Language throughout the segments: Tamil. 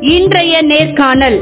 இன்றைய நேர்காணல்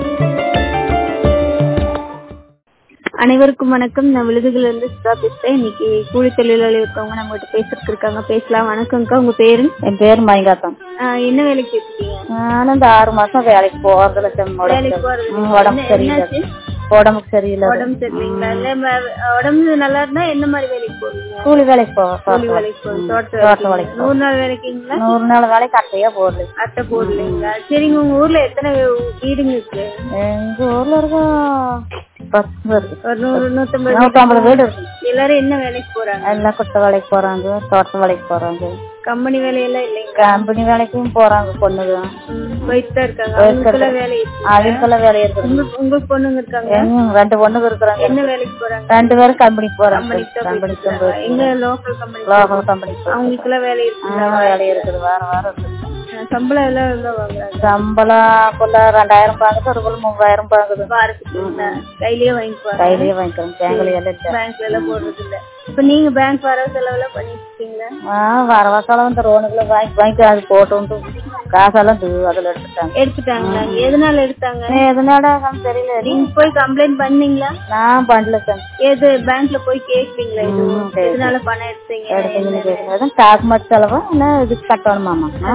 அனைவருக்கும் வணக்கம் நான் விழுதுகள்ல இருந்து சுதா பேசுறேன் இன்னைக்கு கூலி தொழிலாளி இருக்கவங்க நம்ம கிட்ட பேசுறதுக்கு இருக்காங்க பேசலாம் வணக்கம்க்கா உங்க பேரு என் பேர் மயங்காத்தம் ஆஹ் என்ன வேலைக்கு இருக்கீங்க நானும் இந்த ஆறு மாசம் வேலைக்கு போறதுல செம் வேலைக்கு போறது உடம்பு உடம்பு சரியில்லை என்னாச்சு? உடம்புக்கு சரியில்லை உடம்பு சரியில்லைங்களா இல்ல ம- உடம்பு நல்லா இருந்தா என்ன மாதிரி வேலைக்கு போவீங்க கூலி வேலைக்கு போவோம் கூலி தோட்ட வேலைக்கு போவீங்க தோட்ட தோட்ட வேலைக்கு வேலைக்கு நூறு நாள் வேலைக்குங்களா நூறு நாள் வேலைக்கு அட்டையா போடல அட்டை போடலைங்களா சரிங்க உங்க ஊர்ல எத்தனை வீ- வீடுங்க இருக்கு எங்க ஊர்ல இருக்கும் பத்து இருக்கு ஒரு நூறு நூத்தம்பது நூற்றம்பது வீடு இருக்கு எல்லாரும் என்ன வேலைக்கு போறாங்க எல்லாம் குட்டை வேலைக்கு போறாங்க தோட்ட வேலைக்கு போறாங்க கம்பெனி வேலையெல்லாம் இல்லைங்க கம்பெனி வேலைக்கும் போறாங்க பொண்ணுங்க போயிட்டு தான் இருக்காங்க அவங்களுக்குள்ள வேலை இருக்கு அவங்களுக்கெல்லாம் வேலை இருக்குது உங்களுக்கு உங்களுக்கு பொண்ணுங்க இருக்காங்க எங்க ரெண்டு பொண்ணுங்க இருக்கிறாங்க என்ன வேலைக்கு போறாங்க ரெண்டு பேரும் கம்பெனிக்கு போறாங்க கம்பெனிக்கு தான் கம்பெனிக்கு போயிட்டு தான் இருக்காங்க. எங்க லோக்கல் கம்பெனி லோக்கல் கம்பெனிக்கு போறாங்க அவங்களுக்குள்ள வேலை இருக்கு ஆ, வேலை இருக்குது வாரம் வாரம் இருக்குது சம்பளம் எல்லாம் எவ்வளவு வாங்குறாங்க சம்பளம் குள்ள ரெண்டாயிரம் பாக்குது ஒரு குள்ள மூவாயிரம் பாக்குது வாரத்துக்கு என்ன? கையிலேயே வாங்கிக்குவாங்க கையிலேயே வாங்கிக்கிறோம் பேங்க்ல எல்லாம் இல்ல பேங்க்ல எல்லாம் போடுறது இல்ல இப்ப நீங்க பேங்க் வர செலவெல்லாம் பண்ணிட்டு இருக்கீங்களா ஆ வர வசாலம் இந்த ரோனுக்குள்ள வாங்கி வாங்கி அது போட்டு காசெல்லாம் தூ அதுல எடுத்துட்டாங்க எடுத்துட்டாங்களா எதனால எடுத்தாங்க எதனால தெரியல நீங்க போய் கம்ப்ளைண்ட் பண்ணீங்களா நான் பண்ணல சார் எது பேங்க்ல போய் கேக்குறீங்களா இது ம், சரி. எதனால பணம் எடுத்தீங்க எடுத்தீங்கன்னு கேட்கறது காசு மட்டும் செலவா என்ன இதுக்கு கட்டணுமாமா ஆ?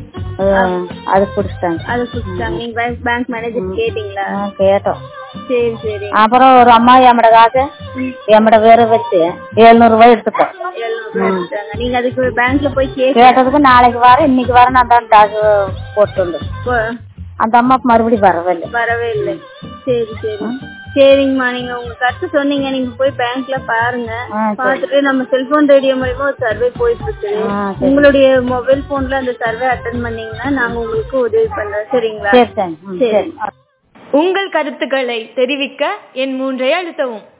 அது- அது பிடிச்சிட்டாங்க அதை கொடுத்தாங்க நீங்க பேங்க் பேங்க் மேனேஜர் கேட்டீங்களா ஆ, கேட்டோம் சரி சரி அப்புறம் ஒரு அம்மா எம்மட காசு எம்மட வேற வச்சு எழுநூறு ரூபாய் எடுத்துட்டோம் எழுநூறு ரூபாய் எடுத்தாங்க நீங்க அதுக்கு பேங்க்ல போய் கேக்க கேட்டதுக்கு நாளைக்கு வரேன் இன்னைக்கு வரேன் அந்த காசு போட்டு அந்த அம்மா மறுபடியும் வரவே இல்லை வரவே இல்லை சரி சரி சரிங்கம்மா நீங்க உங்க கருத்து சொன்னீங்க நீங்க போய் பேங்க்ல பாருங்க ஆ, சரி. பார்த்துட்டு நம்ம செல்போன் ரேடியோ மூலமா ஒரு சர்வே போயிட்டு இருக்குது ஆ, சரி. உங்களுடைய மொபைல் போன்ல அந்த சர்வே அட்டன் பண்ணீங்கன்னா நாங்க உங்களுக்கு உதவி பண்றோம் சரிங்களா சரி சரி ம், சரி சரி உங்கள் கருத்துக்களை தெரிவிக்க என் மூன்றை அழுத்தவும்